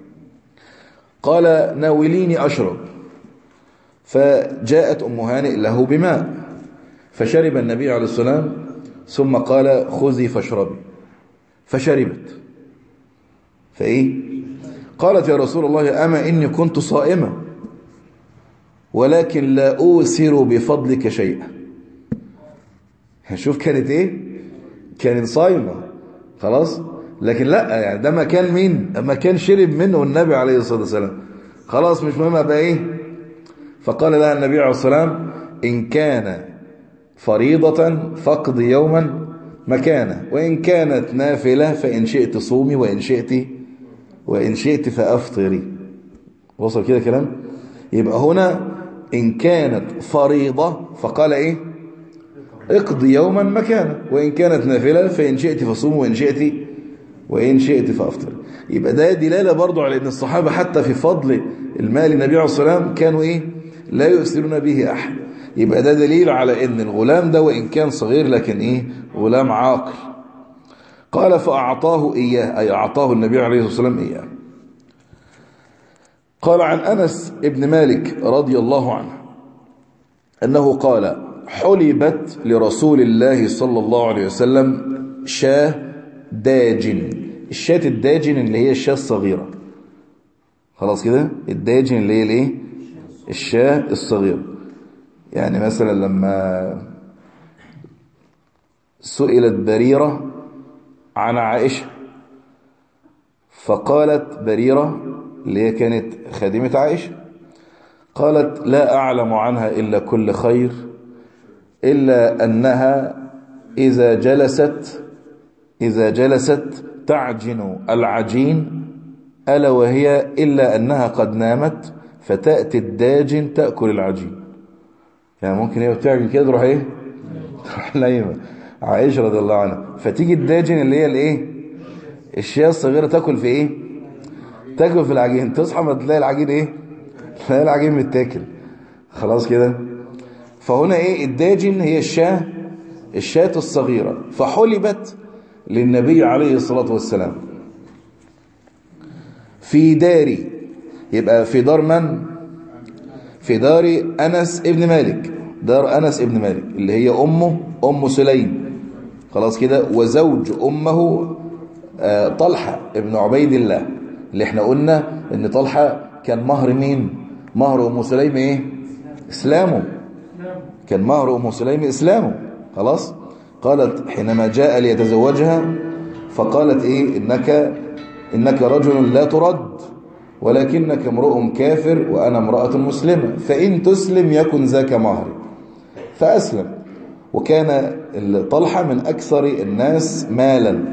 قال ناوليني أشرب فجاءت أم هانئ له بماء فشرب النبي عليه السلام ثم قال خذي فاشربي فشربت فإيه قالت يا رسول الله أما إني كنت صائمة ولكن لا أوسر بفضلك شيئا شوف كانت إيه كانت صائمة خلاص لكن لا يعني ده مكان مين مكان شرب منه النبي عليه الصلاة والسلام خلاص مش مهم بقى إيه فقال لها النبي عليه الصلاة والسلام إن كان فريضة فقد يوما مكانه وإن كانت نافلة فإن شئت صومي وإن شئت وإن شئت فأفطري وصل كده كلام يبقى هنا إن كانت فريضة فقال إيه اقضي يوما مكانه وإن كانت نافلة فإن شئت فصومي وإن شئت وإن شئت فأفطر يبقى ده دلالة برضو على أن الصحابة حتى في فضل المال النبي عليه الصلاة والسلام كانوا إيه لا يؤثرون به أحد يبقى ده دليل على أن الغلام ده وإن كان صغير لكن إيه غلام عاقل قال فأعطاه إياه أي أعطاه النبي عليه الصلاة والسلام إياه قال عن أنس ابن مالك رضي الله عنه أنه قال حلبت لرسول الله صلى الله عليه وسلم شاه داجن الشاة الداجن اللي هي الشاة الصغيرة خلاص كده الداجن اللي هي الايه الشاة الصغيرة يعني مثلا لما سئلت بريرة عن عائشة فقالت بريرة اللي هي كانت خادمة عائشة قالت لا أعلم عنها إلا كل خير إلا أنها إذا جلست إذا جلست تعجن العجين ألا وهي إلا أنها قد نامت فتأتي الداجن تأكل العجين يعني ممكن هي بتعجن كده تروح إيه تروح نايمة عائشة رضي الله عنها فتيجي الداجن اللي هي الإيه الشيا الصغيرة تأكل في إيه تاكل في العجين تصحى ما تلاقي العجين إيه تلاقي العجين متاكل خلاص كده فهنا إيه الداجن هي الشاه الشاة الصغيرة فحلبت للنبي عليه الصلاة والسلام في داري يبقى في دار من في دار أنس ابن مالك دار أنس ابن مالك اللي هي أمه أم سليم خلاص كده وزوج أمه طلحة ابن عبيد الله اللي احنا قلنا ان طلحة كان مهر مين مهر أم سليم ايه اسلامه كان مهر أم سليم اسلامه خلاص قالت حينما جاء ليتزوجها فقالت ايه انك انك رجل لا ترد ولكنك امرؤ كافر وانا امرأة مسلمة فان تسلم يكن ذاك مهري فاسلم وكان طلحة من اكثر الناس مالا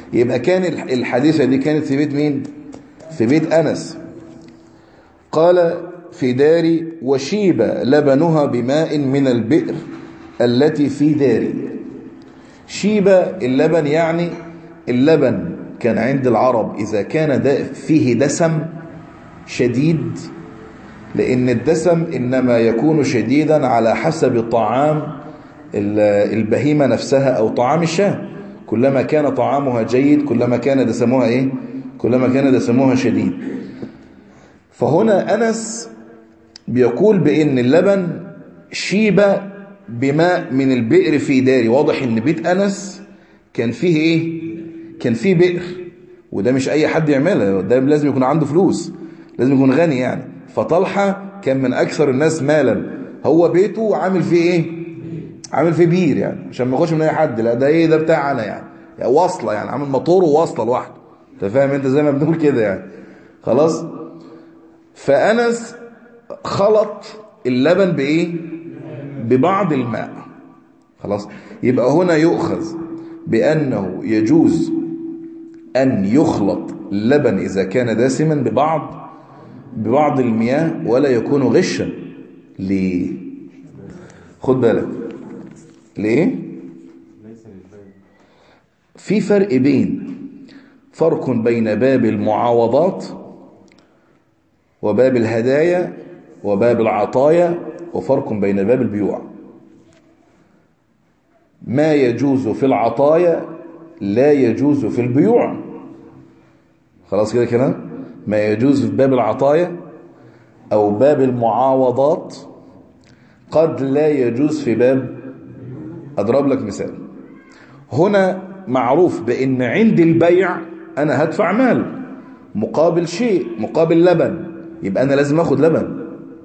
يبقى كان الحادثة دي كانت في بيت مين في بيت أنس قال في داري وشيب لبنها بماء من البئر التي في داري شيب اللبن يعني اللبن كان عند العرب إذا كان فيه دسم شديد لأن الدسم إنما يكون شديدا على حسب طعام البهيمة نفسها أو طعام الشاه كلما كان طعامها جيد كلما كان دسمها إيه؟ كلما كان دسمها شديد فهنا أنس بيقول بأن اللبن شيب بماء من البئر في داري واضح ان بيت أنس كان فيه ايه كان فيه بئر وده مش اي حد يعملها ده لازم يكون عنده فلوس لازم يكون غني يعني فطلحة كان من اكثر الناس مالا هو بيته عامل فيه ايه عامل فيه بير يعني عشان ما يخش من اي حد لا ده ايه ده بتاعنا يعني. يعني واصله يعني عامل موتور وواصله لوحده انت فاهم انت زي ما بنقول كده يعني خلاص فانس خلط اللبن بايه ببعض الماء خلاص يبقى هنا يؤخذ بأنه يجوز أن يخلط اللبن إذا كان دسما ببعض ببعض المياه ولا يكون غشا ليه خد بالك ليه في فرق بين فرق بين باب المعاوضات وباب الهدايا وباب العطايا وفرق بين باب البيوع ما يجوز في العطايا لا يجوز في البيوع خلاص كده كده ما يجوز في باب العطايا أو باب المعاوضات قد لا يجوز في باب أضرب لك مثال هنا معروف بأن عند البيع أنا هدفع مال مقابل شيء مقابل لبن يبقى أنا لازم أخذ لبن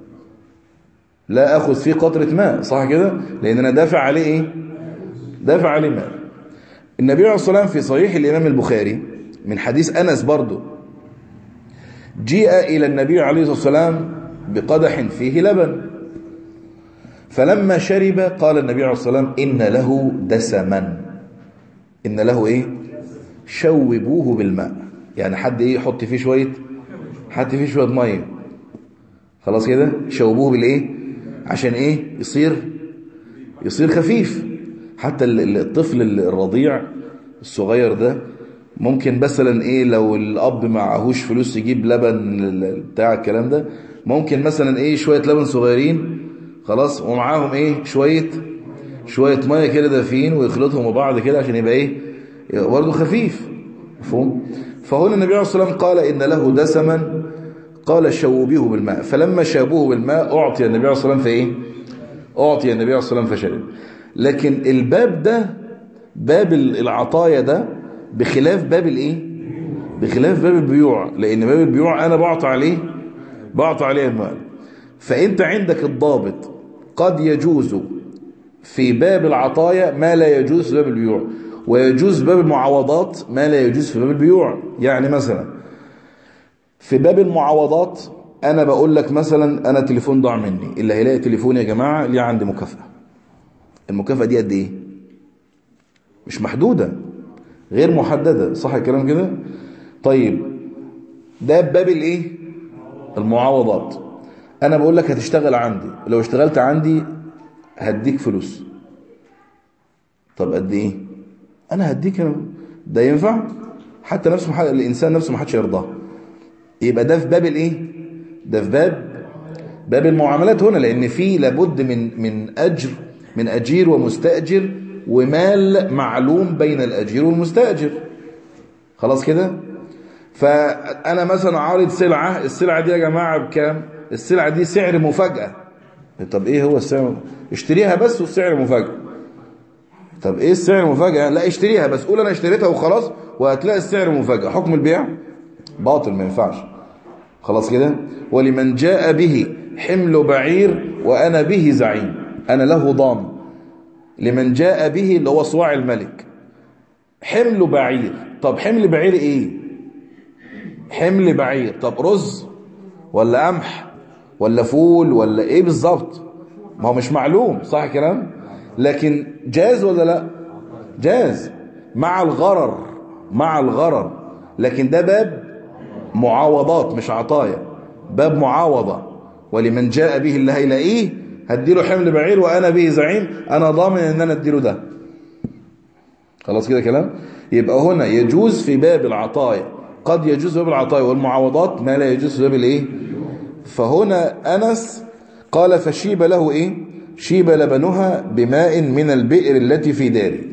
لا أخذ فيه قطرة ماء صح كده لأن أنا دافع عليه إيه دافع عليه ماء النبي عليه الصلاة والسلام في صحيح الإمام البخاري من حديث أنس برضه جيء إلى النبي عليه الصلاة والسلام بقدح فيه لبن فلما شرب قال النبي عليه الصلاة والسلام إن له دسما إن له إيه شوبوه بالماء يعني حد إيه يحط فيه شوية حط فيه شوية مية خلاص كده شوبوه بالإيه عشان إيه يصير يصير خفيف حتى الطفل الرضيع الصغير ده ممكن مثلا ايه لو الاب معهوش فلوس يجيب لبن بتاع الكلام ده ممكن مثلا ايه شويه لبن صغيرين خلاص ومعاهم ايه شويه شويه ميه كده دافيين ويخلطهم ببعض كده عشان يبقى ايه برضه خفيف مفهوم فهنا النبي عليه الصلاه والسلام قال ان له دسما قال شوبوه بالماء فلما شابوه بالماء اعطي النبي عليه الصلاه والسلام فايه اعطي النبي عليه الصلاه والسلام فشرب لكن الباب ده باب العطايا ده بخلاف باب الايه بخلاف باب البيوع لان باب البيوع انا بعطى عليه بعطى عليه المال فانت عندك الضابط قد يجوز في باب العطايا ما لا يجوز في باب البيوع ويجوز باب المعاوضات ما لا يجوز في باب البيوع يعني مثلا في باب المعاوضات انا بقول لك مثلا انا تليفون ضاع مني اللي هيلاقي تليفون يا جماعه ليه عندي مكافاه المكافاه دي قد ايه مش محدوده غير محددة صح الكلام كده طيب ده باب الايه المعاوضات انا بقول لك هتشتغل عندي لو اشتغلت عندي هديك فلوس طب قد ايه انا هديك أنا. ده ينفع حتى نفسه محد... الانسان نفسه ما حدش يرضاه يبقى ده في باب الايه ده في باب باب المعاملات هنا لان في لابد من من اجر من اجير ومستاجر ومال معلوم بين الأجير والمستأجر خلاص كده فأنا مثلا عارض سلعة السلعة دي يا جماعة بكام السلعة دي سعر مفاجأة طب ايه هو السعر اشتريها بس والسعر مفاجأة طب ايه السعر مفاجأة لا اشتريها بس قول انا اشتريتها وخلاص وهتلاقي السعر مفاجأة حكم البيع باطل ما ينفعش خلاص كده ولمن جاء به حمل بعير وأنا به زعيم أنا له ضامن لمن جاء به اللي هو صواع الملك حمل بعير طب حمل بعير ايه حمل بعير طب رز ولا قمح ولا فول ولا ايه بالظبط ما هو مش معلوم صح كلام لكن جاز ولا لا جاز مع الغرر مع الغرر لكن ده باب معاوضات مش عطايا باب معاوضة ولمن جاء به اللي هيلاقيه هديله حمل بعير وأنا به زعيم أنا ضامن أن أنا اديله ده خلاص كده كلام يبقى هنا يجوز في باب العطايا قد يجوز في باب العطايا والمعاوضات ما لا يجوز في باب الايه فهنا أنس قال فشيب له ايه شيب لبنها بماء من البئر التي في داري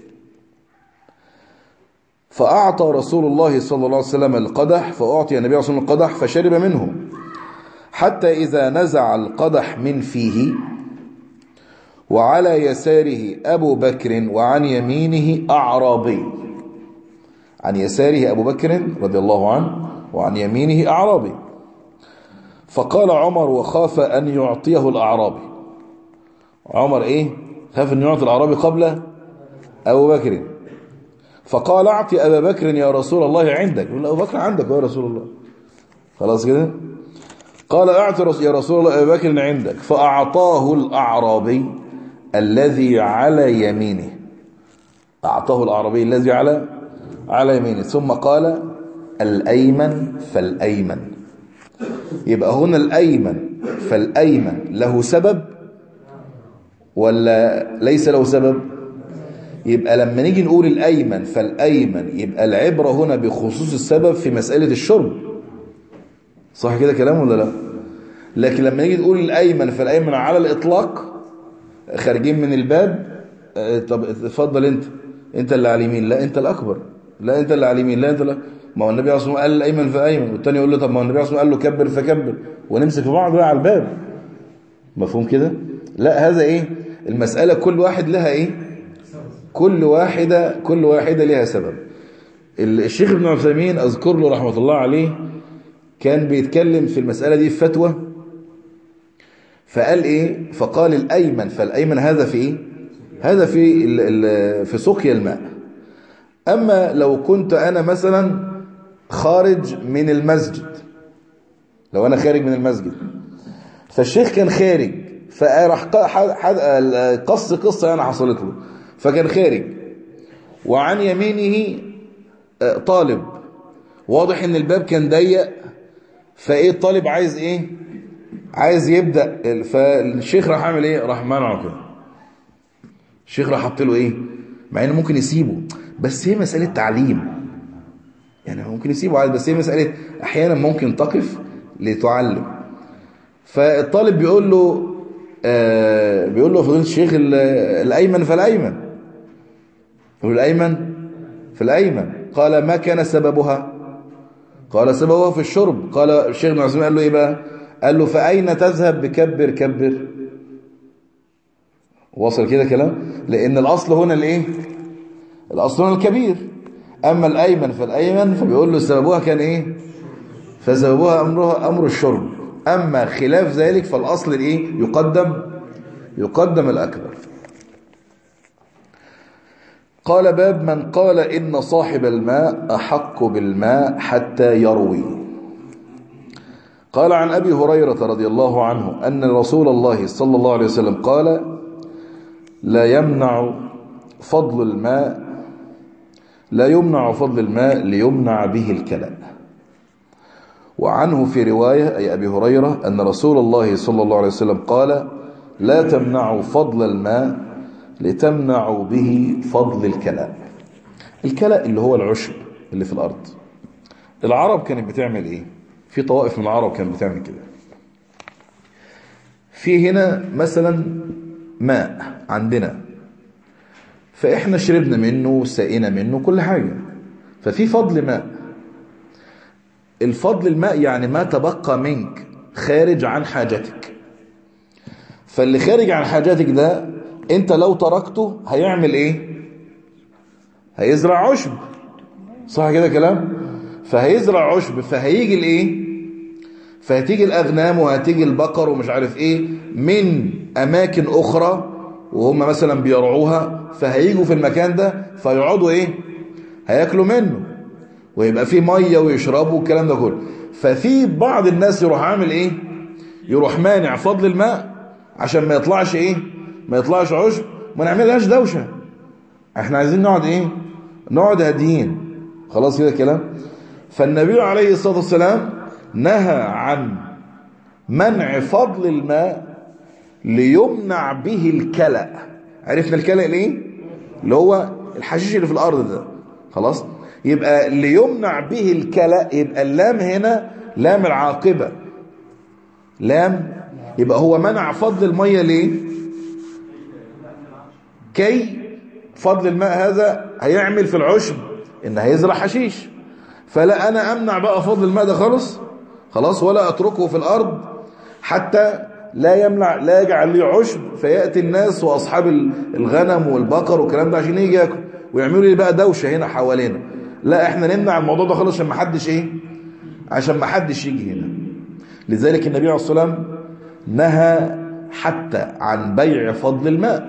فأعطى رسول الله صلى الله عليه وسلم القدح فأعطي النبي صلى الله عليه وسلم القدح فشرب منه حتى إذا نزع القدح من فيه وعلى يساره أبو بكر وعن يمينه أعرابي عن يساره أبو بكر رضي الله عنه وعن يمينه أعرابي فقال عمر وخاف أن يعطيه الأعرابي عمر إيه خاف أن يعطي الأعرابي قبل أبو بكر فقال أعطي أبا بكر يا رسول الله عندك يقول أبو بكر عندك يا رسول الله خلاص كده قال أعطي يا رسول الله أبا بكر عندك فأعطاه الأعرابي الذي على يمينه أعطاه الأعرابي الذي على على يمينه ثم قال الأيمن فالأيمن يبقى هنا الأيمن فالأيمن له سبب ولا ليس له سبب يبقى لما نيجي نقول الأيمن فالأيمن يبقى العبرة هنا بخصوص السبب في مسألة الشرب صح كده كلام ولا لا لكن لما نيجي نقول الأيمن فالأيمن على الإطلاق خارجين من الباب طب اتفضل انت انت اللي على اليمين لا انت الأكبر لا انت اللي على اليمين لا انت لا ما هو النبي عليه الصلاه والسلام قال الايمن فايمن والثاني يقول له طب ما هو النبي عليه الصلاه والسلام قال له كبر فكبر ونمسك في بعض بقى على الباب مفهوم كده لا هذا ايه المساله كل واحد لها ايه كل واحده كل واحده لها سبب الشيخ ابن عثيمين اذكر له رحمه الله عليه كان بيتكلم في المساله دي في فتوى فقال ايه فقال الايمن فالايمن هذا في ايه هذا في في سقيا الماء اما لو كنت انا مثلا خارج من المسجد لو انا خارج من المسجد فالشيخ كان خارج فراح قص قصه انا حصلت له فكان خارج وعن يمينه طالب واضح ان الباب كان ضيق فايه الطالب عايز ايه عايز يبدا فالشيخ راح عامل ايه راح منعه كده الشيخ راح حط له ايه مع انه ممكن يسيبه بس هي مساله تعليم يعني ممكن يسيبه عادي بس هي مساله احيانا ممكن تقف لتعلم فالطالب بيقول له آه بيقول له فضيله الشيخ الايمن فالايمن يقول الايمن في الايمن قال ما كان سببها قال سببها في الشرب قال الشيخ ابن عثمان قال له ايه بقى قال له فاين تذهب بكبر كبر وصل كده كلام لان الاصل هنا الايه الاصل هنا الكبير اما الايمن فالايمن فبيقول له سببها كان ايه فسببها امرها امر الشرب اما خلاف ذلك فالاصل الايه يقدم يقدم الاكبر قال باب من قال ان صاحب الماء احق بالماء حتى يروي قال عن ابي هريره رضي الله عنه ان رسول الله صلى الله عليه وسلم قال لا يمنع فضل الماء لا يمنع فضل الماء ليمنع به الكلام وعنه في رواية أي أبي هريرة أن رسول الله صلى الله عليه وسلم قال لا تمنعوا فضل الماء لتمنعوا به فضل الكلام الكلى اللي هو العشب اللي في الأرض العرب كانت بتعمل إيه في طوائف من العرب كانت بتعمل كده في هنا مثلا ماء عندنا فإحنا شربنا منه سقينا منه كل حاجة ففي فضل ماء الفضل الماء يعني ما تبقى منك خارج عن حاجتك فاللي خارج عن حاجتك ده انت لو تركته هيعمل ايه هيزرع عشب صح كده كلام فهيزرع عشب فهيجي الايه فهتيجي الاغنام وهتيجي البقر ومش عارف ايه من اماكن اخرى وهم مثلا بيرعوها فهيجوا في المكان ده فيقعدوا ايه هياكلوا منه ويبقى فيه ميه ويشربوا والكلام ده كله ففي بعض الناس يروح عامل ايه يروح مانع فضل الماء عشان ما يطلعش ايه ما يطلعش عشب ما نعملهاش دوشه احنا عايزين نقعد ايه نقعد هاديين خلاص كده كلام فالنبي عليه الصلاة والسلام نهى عن منع فضل الماء ليمنع به الكلأ عرفنا الكلأ ليه اللي هو الحشيش اللي في الأرض ده خلاص يبقى ليمنع به الكلأ يبقى اللام هنا لام العاقبة لام يبقى هو منع فضل المية ليه كي فضل الماء هذا هيعمل في العشب ان هيزرع حشيش فلا انا امنع بقى فضل الماء ده خالص خلاص ولا اتركه في الارض حتى لا يمنع لا يجعل لي عشب فياتي الناس واصحاب الغنم والبقر والكلام ده عشان يجي ياكل ويعملوا لي بقى دوشه هنا حوالينا لا احنا نمنع الموضوع ده خالص عشان ما حدش ايه عشان ما حدش يجي هنا لذلك النبي عليه الصلاه والسلام نهى حتى عن بيع فضل الماء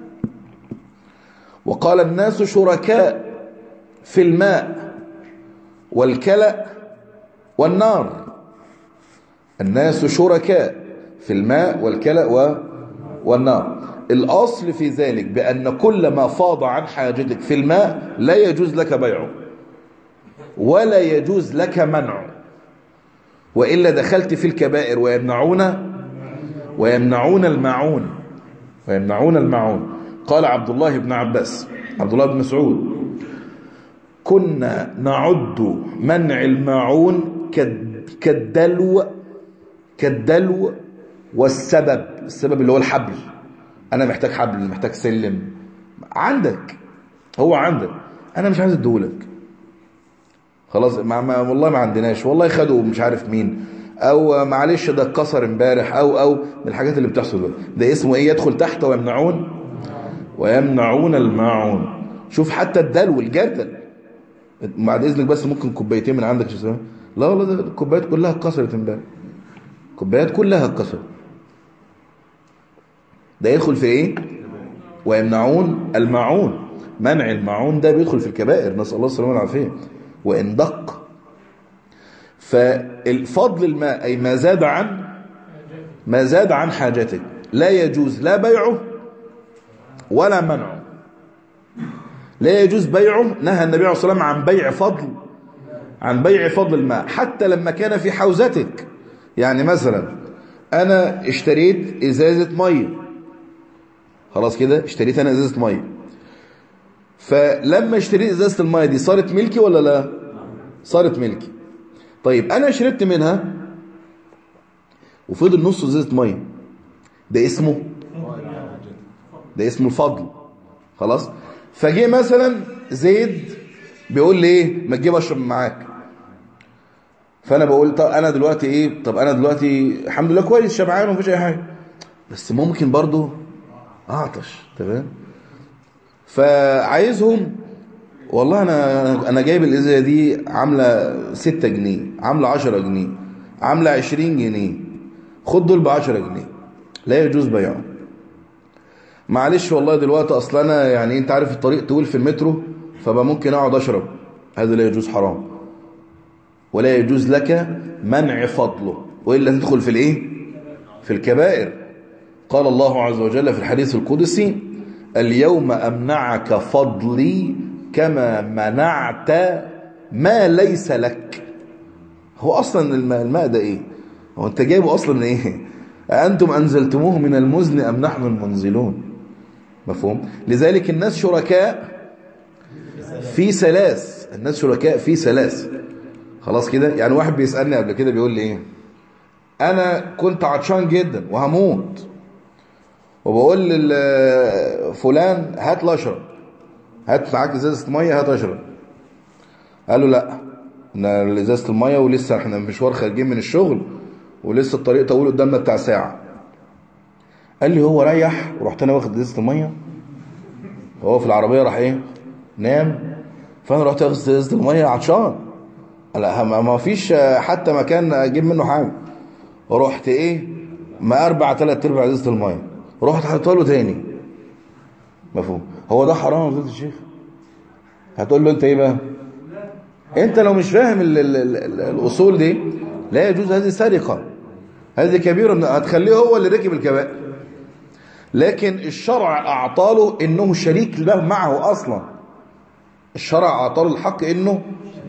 وقال الناس شركاء في الماء والكلأ والنار الناس شركاء في الماء والكلأ والنار الأصل في ذلك بأن كل ما فاض عن حاجتك في الماء لا يجوز لك بيعه ولا يجوز لك منعه وإلا دخلت في الكبائر ويمنعون ويمنعون الماعون ويمنعون الماعون قال عبد الله بن عباس عبد الله بن مسعود كنا نعد منع الماعون كالدلو كالدلو والسبب السبب اللي هو الحبل انا محتاج حبل محتاج سلم عندك هو عندك انا مش عايز اديهولك خلاص ما ما والله ما عندناش والله خدوا مش عارف مين او معلش ده اتكسر امبارح او او من الحاجات اللي بتحصل ده, ده اسمه ايه يدخل تحت ويمنعون ويمنعون الماعون شوف حتى الدلو الجردل بعد اذنك بس ممكن كوبايتين من عندك شو لا والله ده الكوبايات كلها اتكسرت امبارح الكوبايات كلها اتكسرت ده يدخل في ايه ويمنعون الماعون منع الماعون ده بيدخل في الكبائر نسال الله السلامه والعافيه وان دق فالفضل الماء اي ما زاد عن ما زاد عن حاجتك لا يجوز لا بيعه ولا منعه لا يجوز بيعه نهى النبي عليه الصلاة والسلام عن بيع فضل عن بيع فضل الماء حتى لما كان في حوزتك يعني مثلا أنا اشتريت إزازة مية خلاص كده اشتريت أنا إزازة مية فلما اشتريت إزازة المية دي صارت ملكي ولا لا صارت ملكي طيب أنا شربت منها وفضل نص إزازة مية ده اسمه ده اسمه الفضل خلاص فجه مثلا زيد بيقول لي ايه ما تجيب اشرب معاك فانا بقول طب انا دلوقتي ايه طب انا دلوقتي الحمد لله كويس شبعان ومفيش اي حاجه بس ممكن برضو اعطش تمام فعايزهم والله انا انا جايب الازازه دي عامله 6 جنيه عامله 10 جنيه عامله 20 جنيه خد دول ب 10 جنيه لا يجوز بيعهم معلش والله دلوقتي اصل انا يعني انت عارف الطريق طويل في المترو فبقى ممكن اقعد اشرب هذا لا يجوز حرام ولا يجوز لك منع فضله والا تدخل في الايه في الكبائر قال الله عز وجل في الحديث القدسي اليوم امنعك فضلي كما منعت ما ليس لك هو اصلا الماء, الماء ده ايه هو انت جايبه اصلا ايه أأنتم أنزلتموه من المزن أم نحن المنزلون مفهوم لذلك الناس شركاء في ثلاث الناس شركاء في ثلاث خلاص كده يعني واحد بيسألني قبل كده بيقول لي ايه انا كنت عطشان جدا وهموت وبقول لفلان هات لي اشرب هات معاك ازازه ميه هات اشرب قال له لا انا ازازه الميه ولسه احنا مشوار خارجين من الشغل ولسه الطريق طويل قدامنا بتاع ساعه قال لي هو ريح ورحت انا واخد ازازه الميه وهو في العربيه راح ايه نام فانا رحت واخد ازازه الميه عطشان لا ما فيش حتى مكان اجيب منه حاجه ورحت ايه ما اربع ثلاث ارباع ازازه الميه رحت حطيتها له تاني مفهوم هو ده حرام يا فضيله الشيخ هتقول له انت ايه بقى انت لو مش فاهم ال ال ال الاصول دي لا يجوز هذه سرقه هذه كبيره هتخليه هو اللي ركب الكبائر لكن الشرع اعطاله انه شريك له معه اصلا الشرع اعطاله الحق انه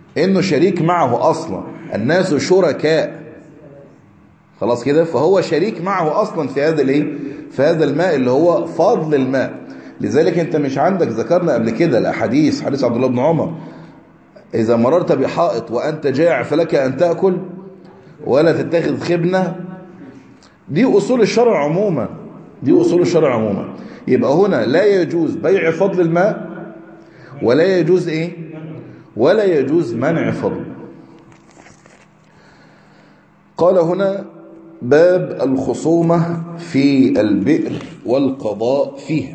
انه شريك معه اصلا الناس شركاء خلاص كده فهو شريك معه اصلا في هذا الايه في هذا الماء اللي هو فضل الماء لذلك انت مش عندك ذكرنا قبل كده الاحاديث حديث عبد الله بن عمر اذا مررت بحائط وانت جائع فلك ان تاكل ولا تتخذ خبنه دي اصول الشرع عموما دي اصول الشرع عموما يبقى هنا لا يجوز بيع فضل الماء ولا يجوز ايه ولا يجوز منع فضل قال هنا باب الخصومة في البئر والقضاء فيها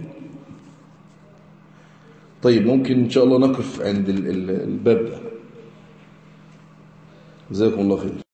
طيب ممكن إن شاء الله نقف عند الباب ده جزاكم الله خير